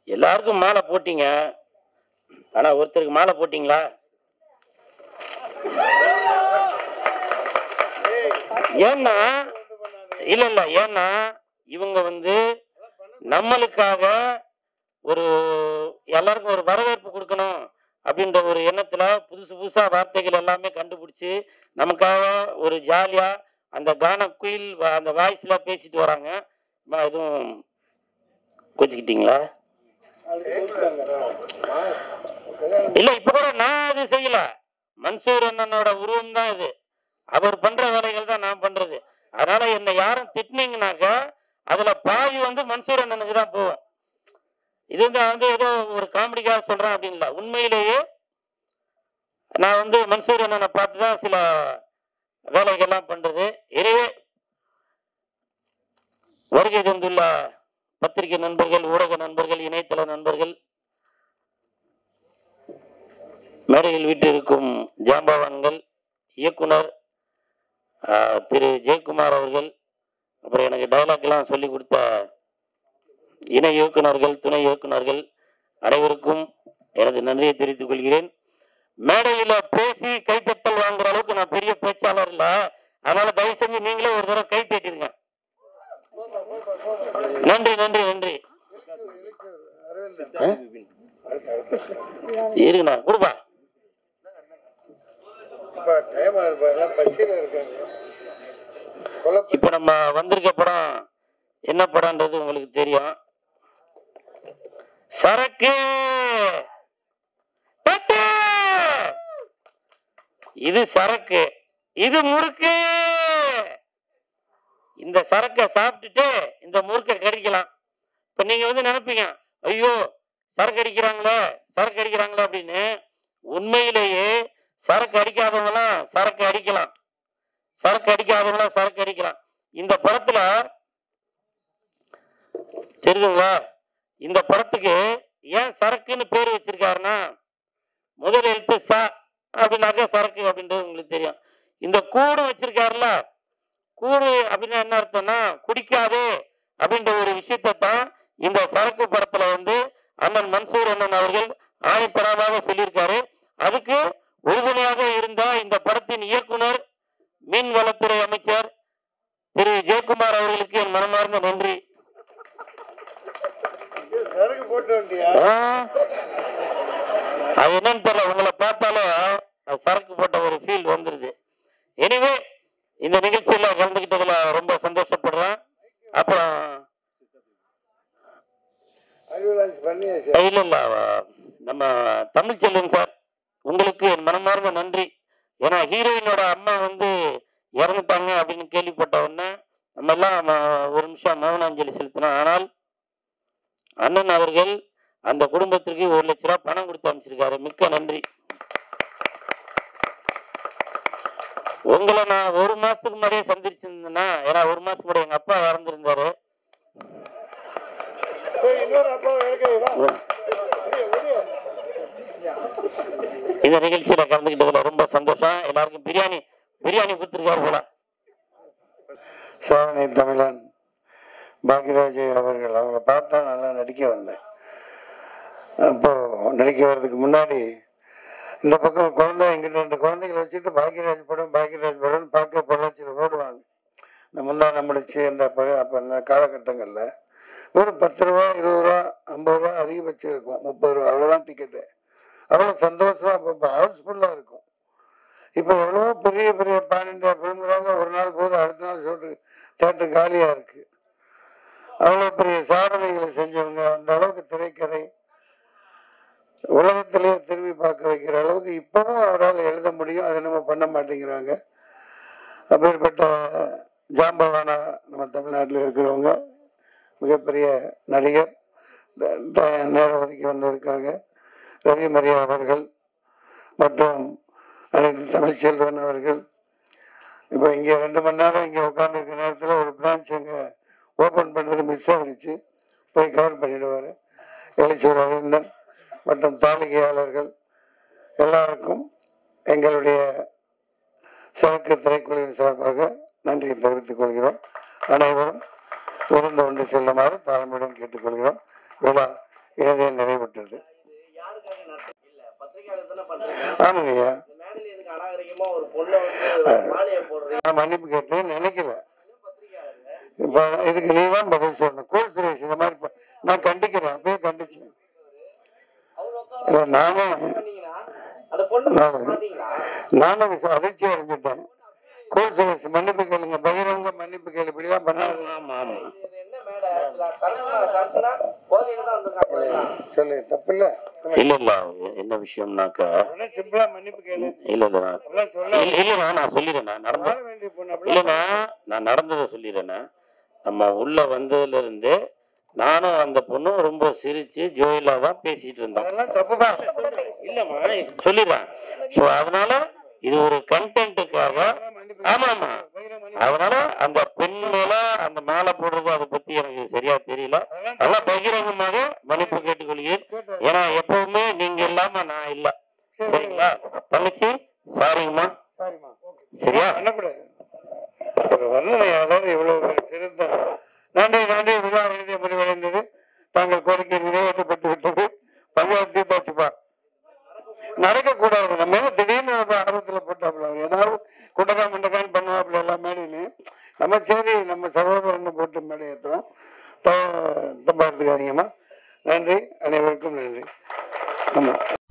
எல்லாருக்கும் மாலை போட்டீங்க ஆனா ஒருத்தருக்கு மாலை போட்டீங்களா ஏன்னா இல்ல இல்ல ஏன்னா இவங்க வந்து நம்மளுக்காக ஒரு எல்லாருக்கும் ஒரு வரவேற்பு கொடுக்கணும் அப்படின்ற ஒரு எண்ணத்துல புதுசு புதுசா வார்த்தைகள் எல்லாமே கண்டுபிடிச்சு நமக்காக ஒரு ஜாலியா அந்த கான குயில் வ- அந்த வாய்ஸ்ல பேசிட்டு வராங்க அம்மா, எதுவும் கோச்சிக்கிட்டீங்களா இல்ல இப்ப கூட நான் அது செய்யல மன்சூர் அண்ணனோட உருவம் தான் இது அவர் பண்ற வேலைகள் தான் நான் பண்றது அதனால என்னை யாரும் திட்டினீங்கனாக்க அதுல பாதி வந்து மன்சூர் அண்ணனுக்கு தான் போகும் இது வந்து நான் வந்து ஏதோ ஒரு காமெடிக்காக சொல்றேன் அப்படின்னு இல்ல உண்மையிலேயே நான் வந்து மன்சூர் அண்ணனை பார்த்து தான் சில வேலைகள்லாம் பண்றது எனவே வருகை தந்துள்ள பத்திரிகை நண்பர்கள் ஊடக நண்பர்கள் இணையதள நண்பர்கள் மேடையில் வீட்டிருக்கும் ஜாம்பவான்கள் இயக்குனர் ஆஹ், திரு ஜெயக்குமார் அவர்கள் அப்புறம் எனக்கு டைலாக் எல்லாம் சொல்லி கொடுத்த இணை இயக்குனர்கள் துணை இயக்குனர்கள் அனைவருக்கும் எனது நன்றியை தெரிவித்துக் கொள்கிறேன் மேடையில பேசி கைத்தட்டல் வாங்குற அளவுக்கு நான் பெரிய பேச்சாளர் இல்ல அதனால தயவு செஞ்சு நீங்களே ஒரு தடவை கை தட்டிருங்க நன்றி நன்றி நன்றி ஆ? இருங்கண்ணா கொடுப்பா இப்ப நம்ம வந்திருக்க படம் என்ன படம்ன்றது உங்களுக்கு தெரியும் சரக்கு தட்டு! இது சரக்கு இது முறுக்கு இந்த சரக்கை சாப்பிட்டுட்டு இந்த முறுக்கை கடிக்கலாம் இப்ப நீங்க வந்து நினைப்பீங்க ஐயோ சரக்கு அடிக்கிறாங்களே சரக்கு அடிக்கிறாங்களே அப்படின்னு உண்மையிலேயே சரக்கு அடிக்காதவங்களாம் சரக்கு அடிக்கலாம் சரக்கு அடிக்காதவங்களாம் சரக்கு அடிக்கலாம் இந்த படத்துல தெரியுதுங்களா இந்த படத்துக்கு ஏன் சரக்குன்னு பேர் வச்சிருக்காருன்னா முதல் எழுத்து ச அப்படின்னாக்க சரக்கு அப்படின்றது உங்களுக்கு தெரியும் இந்த கூடு வச்சிருக்காருல்ல கூடு அப்படின்னா என்ன அர்த்தம்னா குடிக்காதே அப்படின்ற ஒரு விஷயத்தை தான் இந்த சரக்கு படத்துல வந்து அண்ணன் மன்சூர் அண்ணன் அவர்கள் ஆணிப்படமாக சொல்லியிருக்காரு அதுக்கு உறுதுணையாக இருந்த இந்த படத்தின் இயக்குனர் மீன் வளத்துறை அமைச்சர் திரு ஜெயக்குமார் அவர்களுக்கு என் மனமார்ந்த நன்றி சரக்கு போட்டு வண்டியா ஆ? அது என்னன்னு தெரியல உங்களை பார்த்தாலே அது சரக்கு போட்ட ஒரு ஃபீல் வந்துருது எனிவே இந்த நிகழ்ச்சியில கலந்துக்கிட்டதுல ரொம்ப சந்தோஷப்படுறேன் அப்புறம் அட்வர்டைஸ் பண்ணியாச்சு இல்ல இல்ல அவ- நம்ம தமிழ்ச்செல்வன் சார் உங்களுக்கு என் மனமார்ந்த நன்றி ஏன்னா ஹீரோயினோட அம்மா வந்து இறந்துட்டாங்க அப்படின்னு கேள்விப்பட்ட உடனே நம்ம எல்லாம் ம- ஒரு நிமிஷம் மௌனாஞ்சலி செலுத்தினோம் ஆனால் அண்ணன் அவர்கள் அந்த குடும்பத்திற்கு ஒரு லட்ச ரூபாய் பணம் கொடுத்து அமைச்சிருக்காரு மிக்க நன்றி உங்களை நான் ஒரு மாசத்துக்கு முன்னாடியே சந்திச்சிருந்தேன்னா ஏன்னா ஒரு மாசத்துக்கு முன்னாடி எங்க அப்பா இறந்துருந்தாரு சரி, இன்னொரு அப்பா இருக்கிறீங்களா இந்த நிகழ்ச்சியில கலந்துக்கிட்டதுல ரொம்ப சந்தோஷம் எல்லாருக்கும் பிரியாணி பிரியாணி கொடுத்துருக்காரு போல சோதனை தமிழன் பாக்யராஜ் அவர்கள் அவங்கள பார்த்தா நல்லா நடிக்க வந்தேன் அப்போ நடிக்க வர்றதுக்கு முன்னாடி இந்த பக்கம் ஒரு குழந்தை எங்கிட்ட ரெண்டு குழந்தைகளை வச்சுட்டு பாக்யராஜ் படம் பாக்யராஜ் படம் பார்க்க பொள்ளாச்சியில் ஓடுவாங்க இந்த முன்னாடி முடிச்சு அந்த ப- அப்போ அந்த காலகட்டங்களில் ஒரு பத்து ரூபா இருபது ரூபா ஐம்பது ரூபா அதிகபட்சம் இருக்கும் முப்பது ரூபா அவ்வளோதான் டிக்கெட்டு அவ்வளோ சந்தோஷமா அப்போ ஹவுஸ்ஃபுல்லாக இருக்கும் இப்போ எவ்வளவோ பெரிய பெரிய பேன் இண்டியா ஃபிலிம்ங்கிறாங்க ஒரு நாள் போது அடுத்த நாள் ஷூட்டு தேட்டர் காலியாக இருக்கு அவ்வளோ பெரிய சாதனைகளை செஞ்சவங்க அந்த அளவுக்கு திரைக்கதை உலகத்திலேயே திரும்பி பார்க்க வைக்கிற அளவுக்கு இப்பவும் அவரால் எழுத முடியும் அதை நம்ம பண்ண மாட்டேங்கிறாங்க அப்பேற்பட்ட ஜாம்பவானா நம்ம தமிழ்நாட்டில் இருக்கிறவங்க மிகப்பெரிய நடிகர் இந்த- இந்த நேரம் ஒதுக்கி வந்ததுக்காக ரவி மரியா அவர்கள் மற்றும் அனைத்து தமிழ்ச்செல்வன் அவர்கள் இப்போ இங்கே ரெண்டு மணி நேரம் இங்கே உட்காந்துருக்க நேரத்தில் ஒரு பிரான்ச் அங்கே ஓப்பன் பண்ணுறது மிஸ் ஆகிடுச்சு போய் கவர் பண்ணிடுவார் எழுச்சூர் அரவிந்தன் மற்றும் தாளிகையாளர்கள் எல்லாருக்கும் எங்களுடைய சரக்கு திரைக்குழுவின் சார்பாக நன்றியை தெரிவித்துக் கொள்கிறோம் அனைவரும் விருந்து கொண்டு செல்லுமாறு தாழ்மையுடன் கேட்டுக்கொள்கிறோம் விழா இறுதியாக நிறைவுற்றது யாருக்காக நடத்துறது இல்ல பத்திரிகையாளர் தானே பண்றீங்க ஆமாங்க ஐயா இந்த மேடையில எதுக்கு அநாகரிகமா ஒரு பொண்ணை வந்து மாலையை போடுறீங்க நான் மன்னிப்பு கேட்டேன் நினைக்கல பத்திரிகையாளர் இப்போ இதுக்கு நீ தான் பதில் சொல்லணும் கூல் சுரேஷ் இந்த மாதிரி ப- நான் கண்டிக்கிறேன் அப்பயே கண்டிச்சேன் அவர் இல்ல, உட்கார நானும் பண்ணீங்கன்னா அந்த பொண்ணு நான் பாத்தீங்களா நானும் விச- அதிர்ச்சி அடைஞ்சிட்டேன் கூல் சுரேஷ் மன்னிப்பு கேளுங்க பகிரங்க மன்னிப்பு கேளு இப்படிலாம் பண்ணாது ஆமா ஆமா இது என்ன மேடை ஆக்சுவலா சரக்குனா சரக்குனா போதையில தான் வந்திருக்காங்க சொல்லு தப்பு இல்ல இல்ல இல்ல என்ன விஷயம்னாக்கா சிம்பிளா மன்னிப்பு கேளு இல்ல இல்ல நான் அப்படிலாம் சொல்ல இல்ல இல்லண்ணா நான் சொல்லிடுறேன் நான் நடந்த வாழ வேண்டிய பொண்ணு அப்படிலாம் இல்லைண்ணா நான் நடந்ததை சொல்லிடுறேண்ணா நம்ம உள்ள வந்ததுல இருந்து நானும் அந்த பொண்ணும் ரொம்ப சிரிச்சு ஜோயிலா தான் பேசிட்டு இருந்தோம் அதெல்லாம் தப்பு தான் இல்லம்மா சொல்லிடுறேன் ஸோ அதனால இது ஒரு கண்டென்ட்டுக்காக ஆமா ஆமா அதனால அந்த பெண் மேல அந்த மேல போடுறது அதை பத்தி எனக்கு சரியா தெரியல நல்லா பகிரங்கமாக மன்னிப்பு கேட்டுக்கொள்கிறேன் ஏன்னா எப்பவுமே நீங்க இல்லாம நான் இல்ல சரிங்களா தங்கச்சி சாரிங்கம்மா சரிம்மா சரியா பண்ணக்கூடாது ஒரு வர்ணனை அதாவது இவ்வளவு ஒரு சிறந்த நன்றி நன்றி விழா எழுதிய முடிவடைந்தது தாங்கள் கோரிக்கை நிறைவேற்றப்பட்டு விட்டது பஞ்சாயத்து தீர்த்தாச்சுப்பா நடக்கக்கூடாது நம்ம ஏன் திடீர்னு நம்ம ஆர்வத்துல போட்டாப்புல அவர் ஏதாவது குண்டக்கா முண்டக்கான்னு பண்ணுவாப்புல எல்லா மேடையிலையும் நம்ம சரி நம்ம சகோதரன் போட்டு மேடை ஏற்றுறோம் தப்பா எடுத்துக்காதீங்கம்மா நன்றி அனைவருக்கும் நன்றி ஆமா